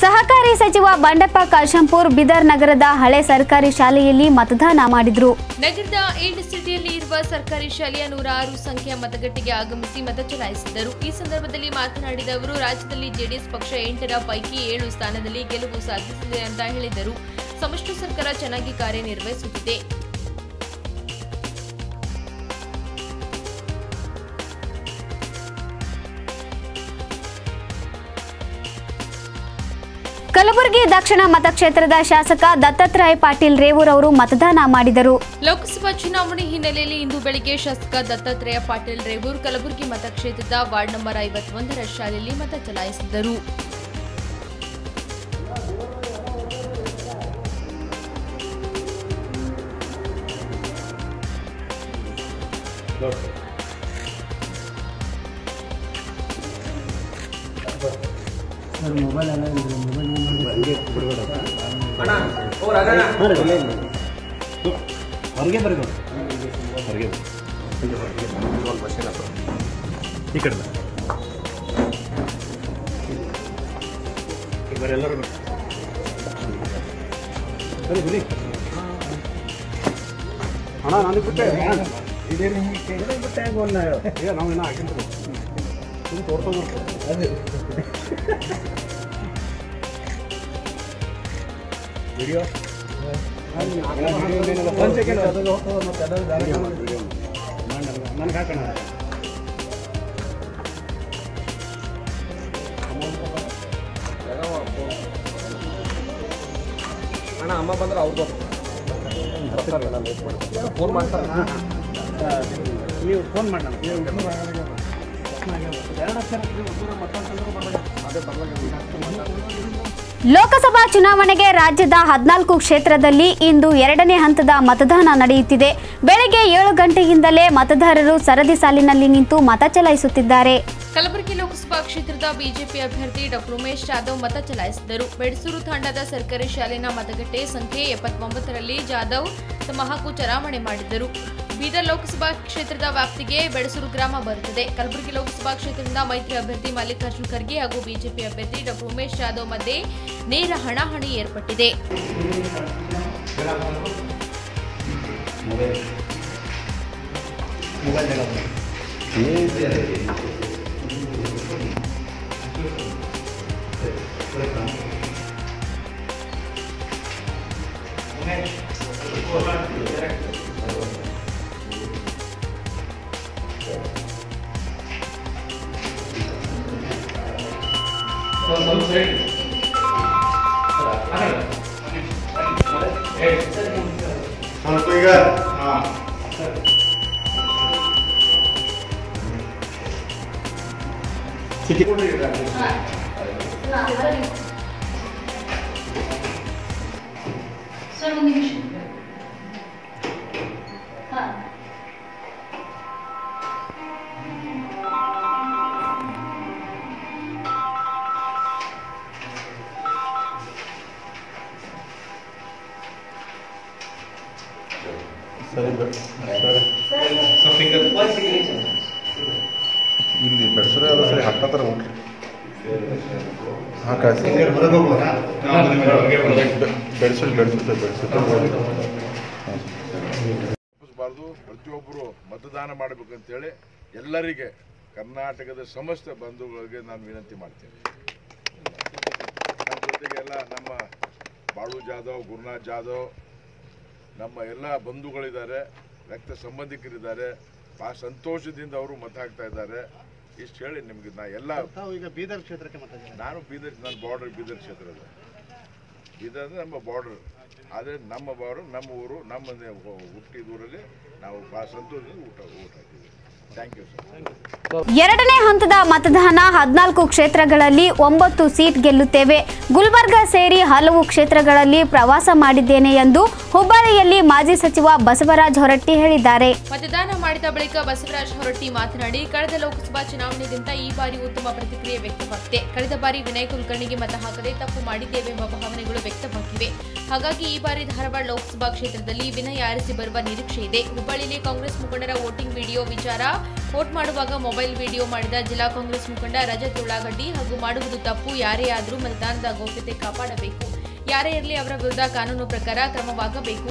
ಸಹಕಾರಿ ಸಚಿವ ಬಂಡೆಪ್ಪ ಕಾಶಂಪುರ್ ಬಿದರ್ ನಗರದ ಹಳೆ ಸರ್ಕಾರಿ ಶಾಲೆಯಲ್ಲಿ ಮತದಾನ ಮಾಡಿದ್ರು ನಗರದ ಏಡ್ ಸಿಟಿಯಲ್ಲಿ ಇರುವ ಸರ್ಕಾರಿ ಶಾಲೆಯ ನೂರಾರು ಸಂಖ್ಯೆಯ ಮತಗಟ್ಟೆಗೆ ಆಗಮಿಸಿ ಮತ ಚಲಾಯಿಸಿದರು ಈ ಸಂದರ್ಭದಲ್ಲಿ ಮಾತನಾಡಿದ ಅವರು ರಾಜ್ಯದಲ್ಲಿ ಜೆಡಿಎಸ್ ಪಕ್ಷ ಎಂಟರ ಪೈಕಿ ಏಳು ಸ್ಥಾನದಲ್ಲಿ ಗೆಲುವು ಸಾಧಿಸಿದೆ ಅಂತ ಹೇಳಿದರು ಸಮ್ಮಿಶ್ರ ಸರ್ಕಾರ ಚೆನ್ನಾಗಿ ಕಾರ್ಯನಿರ್ವಹಿಸುತ್ತಿದೆ ಕಲಬುರಗಿ ದಕ್ಷಿಣ ಮತಕ್ಷೇತ್ರದ ಶಾಸಕ ದತ್ತಾತ್ರೇಯ ಪಾಟೀಲ್ ರೇವೂರ್ ಅವರು ಮತದಾನ ಮಾಡಿದರು ಲೋಕಸಭಾ ಚುನಾವಣೆ ಹಿನ್ನೆಲೆಯಲ್ಲಿ ಇಂದು ಬೆಳಗ್ಗೆ ಶಾಸಕ ದತ್ತಾತ್ರೇಯ ಪಾಟೀಲ್ ರೇವೂರ್ ಕಲಬುರಗಿ ಮತಕ್ಷೇತ್ರದ ವಾರ್ಡ್ ನಂಬರ್ ಐವತ್ತೊಂದರ ಶಾಲೆಯಲ್ಲಿ ಮತ ಚಲಾಯಿಸಿದರು ಹೊರಗೆ ಬರಬೇಕು ಹೊರಗೆ ಈ ಕಡೆ ಇವರೆಲ್ಲರೂ ಬರೀ ಬರೀ ಅಣ್ಣ ನಾನು ಬಿಟ್ಟೆ ಇದೇನು ಹಿಂಗೆ ಬಿಟ್ಟೆ ಒಂದು ಏ ನಾವು ಇನ್ನೂ ಆಗಿಲ್ಲ ತುಂಬ ತೋರ್ಸೋದು ವಿಡಿಯೋ ಒಂದು ಸೆಕೆಂಡ್ ನನಗೆ ಹಾಕೋಣ ಅಣ್ಣ ಅಮ್ಮ ಬಂದ್ರೆ ಅವ್ರದ್ದು ಫೋನ್ ಮಾಡ್ತಾರೆ ನೀವು ಫೋನ್ ಮಾಡೋಣ ಲೋಕಸಭಾ ಚುನಾವಣೆಗೆ ರಾಜ್ಯದ ಹದಿನಾಲ್ಕು ಕ್ಷೇತ್ರದಲ್ಲಿ ಇಂದು ಎರಡನೇ ಹಂತದ ಮತದಾನ ನಡೆಯುತ್ತಿದೆ ಬೆಳಗ್ಗೆ ಏಳು ಗಂಟೆಯಿಂದಲೇ ಮತದಾರರು ಸರದಿ ಸಾಲಿನಲ್ಲಿ ನಿಂತು ಮತ ಚಲಾಯಿಸುತ್ತಿದ್ದಾರೆ ಕಲಬುರಗಿ ಲೋಕಸಭಾ ಕ್ಷೇತ್ರದ ಬಿಜೆಪಿ ಅಭ್ಯರ್ಥಿ ಡಾಕ್ಟರ್ ಉಮೇಶ್ ಜಾಧವ್ ಮತ ಚಲಾಯಿಸಿದರು ಬೆಡಸೂರು ತಾಂಡದ ಸರ್ಕಾರಿ ಶಾಲೆನ ಮತಗಟ್ಟೆ ಸಂಖ್ಯೆ ಎಪ್ಪತ್ತೊಂಬತ್ತರಲ್ಲಿ ಜಾಧವ್ ತಮ್ಮ ಹಕ್ಕು ಚಲಾವಣೆ ಮಾಡಿದರು ಬೀದರ್ ಲೋಕಸಭಾ ಕ್ಷೇತ್ರದ ವ್ಯಾಪ್ತಿಗೆ ಬೆಡಸೂರು ಗ್ರಾಮ ಬರುತ್ತದೆ ಕಲಬುರಗಿ ಲೋಕಸಭಾ ಕ್ಷೇತ್ರದಿಂದ ಮೈತ್ರಿ ಅಭ್ಯರ್ಥಿ ಮಲ್ಲಿಕಾರ್ಜುನ್ ಖರ್ಗೆ ಹಾಗೂ ಬಿಜೆಪಿ ಅಭ್ಯರ್ಥಿ ಡಾಕ್ಟರ್ ಉಮೇಶ್ ಜಾಧವ್ ಮಧ್ಯೆ ನೇರ ಹಣಾಹಣಿ ಏರ್ಪಟ್ಟಿದೆ ಸ್ವಲ್ಪ ಈಗ ಹಾಂ ಸರಿ ಇಲ್ಲಿ ಬೆಳೆಸೋರೆ ಅಲ್ಲ ಸರಿ ಹತ್ತತ್ರ ಹೋಗ್ರಿ ಹಾಂ ಕಳಿಸಿ ಬೆಳೆಸೋದು ಬೆಳೆಸುತ್ತೆ ಬೆಳೆಸುತ್ತೆ ತಪ್ಪಿಸಬಾರ್ದು ಪ್ರತಿಯೊಬ್ಬರು ಮತದಾನ ಮಾಡಬೇಕಂತೇಳಿ ಎಲ್ಲರಿಗೆ ಕರ್ನಾಟಕದ ಸಮಸ್ತ ಬಂಧುಗಳಿಗೆ ನಾನು ವಿನಂತಿ ಮಾಡ್ತೀನಿ ನಮ್ಮ ಜೊತೆಗೆ ಎಲ್ಲ ನಮ್ಮ ಬಾಳು ಜಾಧವ್ ಗುರುನಾಥ್ ಜಾಧವ್ ನಮ್ಮ ಎಲ್ಲ ಬಂಧುಗಳಿದ್ದಾರೆ ರಕ್ತ ಸಂಬಂಧಿಕರಿದ್ದಾರೆ ಭಾಳ ಸಂತೋಷದಿಂದ ಅವರು ಮತ ಹಾಕ್ತಾ ಇದ್ದಾರೆ ಇಷ್ಟು ಹೇಳಿ ನಿಮಗೆ ನಾ ಎಲ್ಲ ತಾವು ಈಗ ಬೀದರ್ ಕ್ಷೇತ್ರಕ್ಕೆ ಮತ ನಾನು ಬೀದರ್ ನನ್ನ ಬಾರ್ಡರ್ ಬೀದರ್ ಕ್ಷೇತ್ರದ ಬೀದರ್ ಅಂದರೆ ನಮ್ಮ ಬಾರ್ಡರ್ ಆದರೆ ನಮ್ಮ ಬಾರ್ಡರ್ ನಮ್ಮ ಊರು ನಮ್ಮ ನೆ- ಹುಟ್ಟಿದ ಊರಲ್ಲಿ ನಾವು ಭಾಳ ಸಂತೋಷದಿಂದ ಊಟ ಊಟ ಹಾಕಿದ್ದೀವಿ ಥ್ಯಾಂಕ್ ಯು ಸರ್ ಎರಡನೇ ಹಂತದ ಮತದಾನ ಹದಿನಾಲ್ಕು ಕ್ಷೇತ್ರಗಳಲ್ಲಿ ಒಂಬತ್ತು ಸೀಟ್ ಗೆಲ್ಲುತ್ತೇವೆ ಗುಲ್ಬರ್ಗ ಸೇರಿ ಹಲವು ಕ್ಷೇತ್ರಗಳಲ್ಲಿ ಪ್ರವಾಸ ಮಾಡಿದ್ದೇನೆ ಎಂದು ಹುಬ್ಬಳ್ಳಿಯಲ್ಲಿ ಮಾಜಿ ಸಚಿವ ಬಸವರಾಜ ಹೊರಟ್ಟಿ ಹೇಳಿದ್ದಾರೆ ಮತದಾನ ಮಾಡಿದ ಬಳಿಕ ಬಸವರಾಜ ಹೊರಟ್ಟಿ ಮಾತನಾಡಿ ಕಳೆದ ಲೋಕಸಭಾ ಚುನಾವಣೆಗಿಂತ ಈ ಬಾರಿ ಉತ್ತಮ ಪ್ರತಿಕ್ರಿಯೆ ವ್ಯಕ್ತವಾಗಿದೆ ಕಳೆದ ಬಾರಿ ವಿನಯ್ ಕುಲಕರ್ಣಿಗೆ ಮತ ಹಾಕದೆ ತಪ್ಪು ಮಾಡಿದ್ದೇವೆಂಬ ಭಾವನೆಗಳು ವ್ಯಕ್ತವಾಗಿವೆ ಹಾಗಾಗಿ ಈ ಬಾರಿ ಧಾರವಾಡ ಲೋಕಸಭಾ ಕ್ಷೇತ್ರದಲ್ಲಿ ವಿನಯ್ ಆರಿಸಿ ಬರುವ ನಿರೀಕ್ಷೆ ಇದೆ ಹುಬ್ಬಳ್ಳಿಯಲ್ಲಿ ಕಾಂಗ್ರೆಸ್ ಮುಖಂಡರ ವೋಟಿಂಗ್ ವಿಡಿಯೋ ವಿಚಾರ ವೋಟ್ ಮಾಡುವಾಗ ಮೊಬೈಲ್ ವಿಡಿಯೋ ಮಾಡಿದ ಜಿಲ್ಲಾ ಕಾಂಗ್ರೆಸ್ ಮುಖಂಡ ರಜತ್ ಉಳ್ಳಾಗಡ್ಡಿ ಹಾಗೂ ಮಾಡುವುದು ತಪ್ಪು ಯಾರೇ ಆದರೂ ಮತದಾನದ ಗೌಪ್ಯತೆ ಕಾಪಾಡಬೇಕು ಯಾರೇ ಇರಲಿ ಅವರ ವಿರುದ್ಧ ಕಾನೂನು ಪ್ರಕಾರ ಕ್ರಮವಾಗಬೇಕು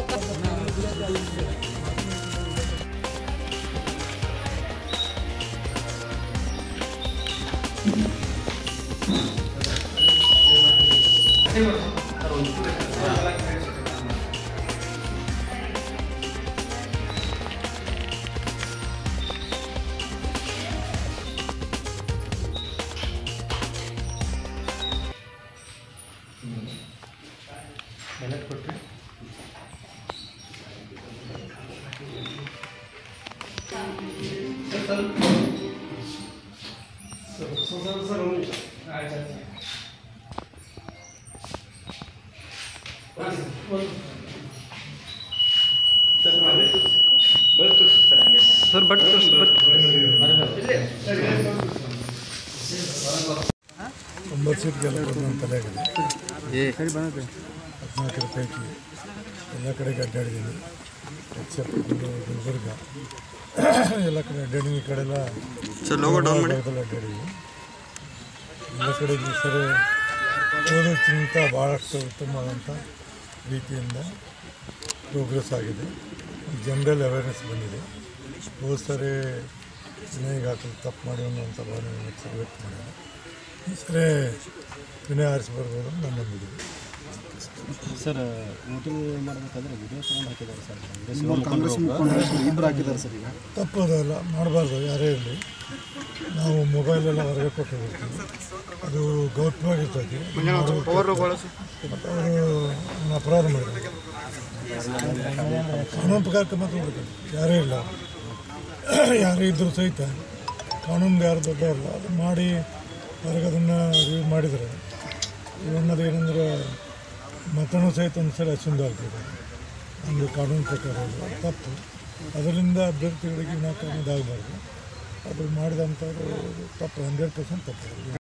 ಒಂಬತ್ತು ಸೀಟ್ ಗೆಲ್ಲಬಹುದು ನನ್ನ ತಲೆಯಾಗಿದೆ ಹದಿನಾಲ್ಕರ ಪೈಕಿ ಎಲ್ಲ ಕಡೆಗೆ ಅಡ್ಡಾಡಿದ್ದೀನಿ ಎಕ್ಸೆಪ್ಟ್ ಗುಲ್ಬರ್ಗ ಎಲ್ಲ ಕಡೆ ಅಡ್ಡಾಡಿದ ಈ ಕಡೆ ಎಲ್ಲ ಭಾಗದಲ್ಲಿ ಅಡ್ಡಾಡಿದ್ದೀನಿ ಎಲ್ಲ ಕಡೆಗೆ ಈ ಸರಿ ಓದೋಕ್ಕಿಂತ ಭಾಳಷ್ಟು ಉತ್ತಮವಾದಂಥ ರೀತಿಯಿಂದ ಪ್ರೋಗ್ರೆಸ್ ಆಗಿದೆ ಜನರಲ್ ಅವೇರ್ನೆಸ್ ಬಂದಿದೆ ಹೋದ ಸರಿ ವಿನಯ್ ಹಾಕಲು ತಪ್ಪು ಮಾಡಿ ಅನ್ನುವಂಥ ಭಾವನೆ ಸರಿ ವ್ಯಕ್ತ ಮಾಡಿದೆ ಈ ಸರಿ ವಿನಯ್ ಆರಿಸಿ ಬರ್ಬೋದು ಅಂತ ನಮ್ಮ ನಂಬಿದ್ದೀವಿ ಸರ್ ವೋಟಿಂಗ್ ಮಾಡಬೇಕಾದ್ರೆ ವಿಡಿಯೋ ಸೌಂಡ್ ಹಾಕಿದ್ದಾರೆ ಸರ್ ಕಾಂಗ್ರೆಸ್ ಇಬ್ಬರು ಹಾಕಿದ್ದಾರೆ ಸರ್ ಈಗ ತಪ್ಪು ಅದಲ್ಲ ಮಾಡಬಾರ್ದು ಯಾರೇ ಇರಲಿ ನಾವು ಮೊಬೈಲೆಲ್ಲ ಹೊರಗೆ ಕೊಟ್ಟು ಹೋಗ್ತೀವಿ ಅದು ಗೌಪ್ಯವಾಗಿರ್ತೈತಿ ಮತ್ತು ಅವರು ಅಪರಾಧ ಮಾಡಿದ್ದಾರೆ ಕಾನೂನು ಪ್ರಕಾರ ಕ್ರಮ ತಗೋಬೇಕು ಯಾರೇ ಇಲ್ಲ ಯಾರೇ ಇದ್ದರೂ ಸಹಿತ ಕಾನೂನು ಯಾರು ದೊಡ್ಡ ಇಲ್ಲ ಅದು ಮಾಡಿ ಹೊರಗೆ ಅದನ್ನು ರಿವ್ಯೂ ಮಾಡಿದರೆ ಇವನ್ನದು ಏನಂದ್ರೆ ಮತನೂ ಸಹಿತ ಒಂದು ಸಲ ಅಸುಂದ ಆಗ್ತದೆ ಒಂದು ಕಾನೂನು ಪ್ರಕಾರ ಅದು ತಪ್ಪು ಅದರಿಂದ ಅಭ್ಯರ್ಥಿಗಳಿಗೆ ವಿನಾಕಾರಣ ಇದಾಗಬಾರ್ದು ಅದು ಮಾಡಿದಂಥದ್ದು ತಪ್ಪು ಹಂಡ್ರೆಡ್ ಪರ್ಸೆಂಟ್ ತಪ್ಪು